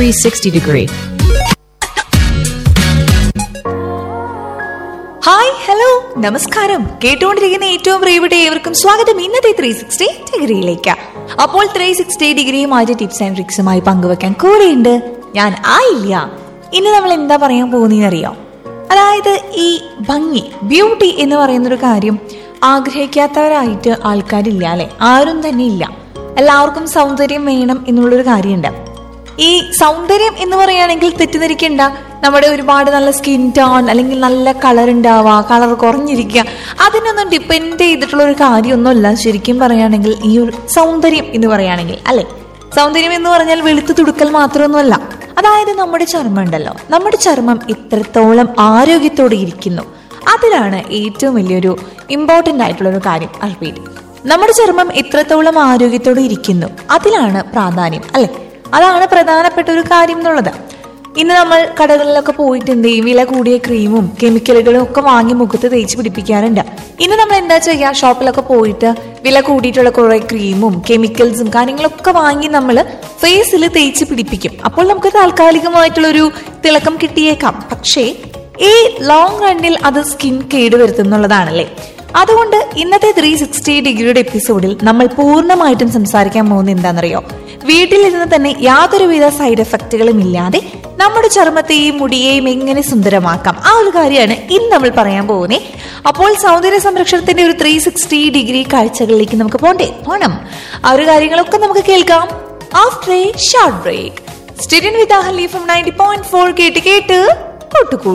360 degree. Hi hello നമസ്കാരം കേട്ടുകൊണ്ടിരിക്കുന്ന ഏറ്റവും പ്രിയപ്പെട്ട ഏവർക്കും സ്വാഗതം ഇന്നത്തെ ത്രീ സിക്സ്റ്റി ഡിഗ്രിയിലേക്ക് അപ്പോൾ ത്രീ സിക്സ്റ്റി ഡിഗ്രിയുമായിട്ട് ടിപ്സ് ആൻഡ് ട്രിക്സുമായി പങ്കുവെക്കാൻ കൂടെയുണ്ട് ഞാൻ ആയില്ല ഇനി നമ്മൾ എന്താ പറയാൻ പോകുന്നതെന്ന് അറിയാം അതായത് ഈ ഭംഗി ബ്യൂട്ടി എന്ന് പറയുന്നൊരു കാര്യം ആഗ്രഹിക്കാത്തവരായിട്ട് ആൾക്കാരില്ല അല്ലെ ആരും തന്നെ ഇല്ല എല്ലാവർക്കും സൗന്ദര്യം വേണം എന്നുള്ളൊരു കാര്യമുണ്ട് ഈ സൗന്ദര്യം എന്ന് പറയുകയാണെങ്കിൽ തെറ്റിദ്ധരിക്കണ്ട നമ്മുടെ ഒരുപാട് നല്ല സ്കിൻ ടോൺ അല്ലെങ്കിൽ നല്ല കളർ ഉണ്ടാവുക കളർ കുറഞ്ഞിരിക്കുക അതിനൊന്നും ഡിപ്പെൻഡ് ചെയ്തിട്ടുള്ള ഒരു കാര്യമൊന്നുമല്ല ശരിക്കും പറയുകയാണെങ്കിൽ ഈ ഒരു സൗന്ദര്യം എന്ന് പറയുകയാണെങ്കിൽ അല്ലെ സൗന്ദര്യം എന്ന് പറഞ്ഞാൽ വെളുത്തു തുടുക്കൽ മാത്രമൊന്നുമല്ല അതായത് നമ്മുടെ ചർമ്മം ഉണ്ടല്ലോ നമ്മുടെ ചർമ്മം ഇത്രത്തോളം ആരോഗ്യത്തോടെ ഇരിക്കുന്നു അതിലാണ് ഏറ്റവും വലിയൊരു ഇമ്പോർട്ടൻ്റ് ആയിട്ടുള്ള ഒരു കാര്യം അർപ്പീറ്റ് നമ്മുടെ ചർമ്മം എത്രത്തോളം ആരോഗ്യത്തോടെ ഇരിക്കുന്നു അതിലാണ് പ്രാധാന്യം അല്ലെ അതാണ് പ്രധാനപ്പെട്ട ഒരു കാര്യം എന്നുള്ളത് ഇന്ന് നമ്മൾ കടകളിലൊക്കെ പോയിട്ട് എന്ത് ചെയ്യും വില കൂടിയ ക്രീമും കെമിക്കലുകളും ഒക്കെ വാങ്ങി മുഖത്ത് തേച്ച് പിടിപ്പിക്കാറുണ്ട് ഇന്ന് നമ്മൾ എന്താ ചെയ്യുക ഷോപ്പിലൊക്കെ പോയിട്ട് വില കൂടിയിട്ടുള്ള കുറെ ക്രീമും കെമിക്കൽസും കാര്യങ്ങളൊക്കെ വാങ്ങി നമ്മൾ ഫേസിൽ തേച്ച് പിടിപ്പിക്കും അപ്പോൾ നമുക്ക് താൽക്കാലികമായിട്ടുള്ള ഒരു തിളക്കം കിട്ടിയേക്കാം പക്ഷേ ഈ ലോങ് റണ്ണിൽ അത് സ്കിൻ കേടുവരുത്തുന്നുള്ളതാണല്ലേ അതുകൊണ്ട് ഇന്നത്തെ ത്രീ സിക്സ്റ്റി ഡിഗ്രിയുടെ എപ്പിസോഡിൽ നമ്മൾ പൂർണ്ണമായിട്ടും സംസാരിക്കാൻ പോകുന്നത് എന്താണെന്നറിയോ വീട്ടിലിരുന്ന് തന്നെ യാതൊരുവിധ സൈഡ് എഫക്റ്റുകളും ഇല്ലാതെ നമ്മുടെ ചർമ്മത്തെയും മുടിയെയും എങ്ങനെ സുന്ദരമാക്കാം ആ ഒരു കാര്യമാണ് ഇന്ന് നമ്മൾ പറയാൻ പോകുന്നത് അപ്പോൾ സൗന്ദര്യ സംരക്ഷണത്തിന്റെ ഒരു ത്രീ സിക്സ്റ്റി ഡിഗ്രി കാഴ്ചകളിലേക്ക് നമുക്ക് പോണ്ടേ പോണം ആ ഒരു കാര്യങ്ങളൊക്കെ നമുക്ക് കേൾക്കാം after a short break student with Ahali from ninety point four കേട്ട് കേട്ട് കൂട്ടുകൂടി